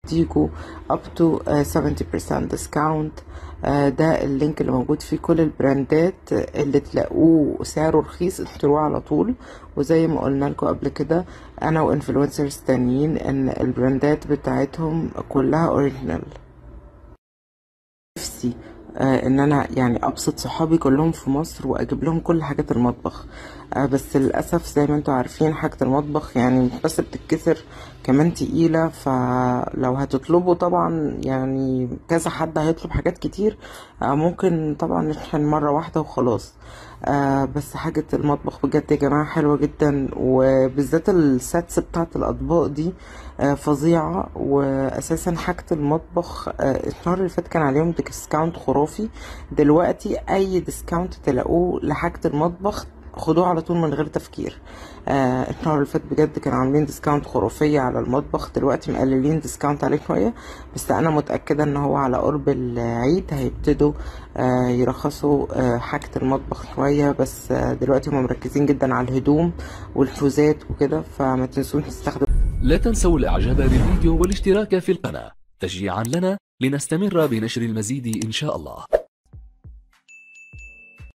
بيديكوا up to آه، 70% discount آه، ده اللينك اللي موجود فيه كل البراندات اللي تلاقوه سعره رخيص اشتروه على طول وزي ما قلنا لكم قبل كده انا وانفلونسرز تانيين ان البراندات بتاعتهم كلها اوريجينال نفسي آه ان انا يعني ابسط صحابي كلهم في مصر واجيب لهم كل حاجات المطبخ آه بس للاسف زي ما انتوا عارفين حاجة المطبخ يعني مش بس بتتكسر كمان تقيلة فلو هتطلبوا طبعا يعني كذا حد هيطلب حاجات كتير آه ممكن طبعا نشحن مرة واحدة وخلاص آه بس حاجة المطبخ بجد يا جماعة حلوة جدا وبالذات الساتس بتاعت الأطباق دي آه فظيعة وأساسا حاجة المطبخ آه الشهر اللي فات كان عليهم ديسكاونت خرافي دلوقتي أي ديسكاونت تلاقوه لحاجة المطبخ خدوه على طول من غير تفكير آه الشهر اللي فات بجد كانوا عاملين ديسكاونت خرافية على المطبخ دلوقتي مقللين ديسكاونت عليه شوية بس أنا متأكدة إن هو على قرب العيد هيبتدوا آه يرخصوا آه حاجة المطبخ شوية بس آه دلوقتي هم مركزين جدا على الهدوم والحوزات وكده فما تنسوش تستخدموا لا تنسوا الإعجاب بالفيديو والاشتراك في القناة تشجيعا لنا لنستمر بنشر المزيد إن شاء الله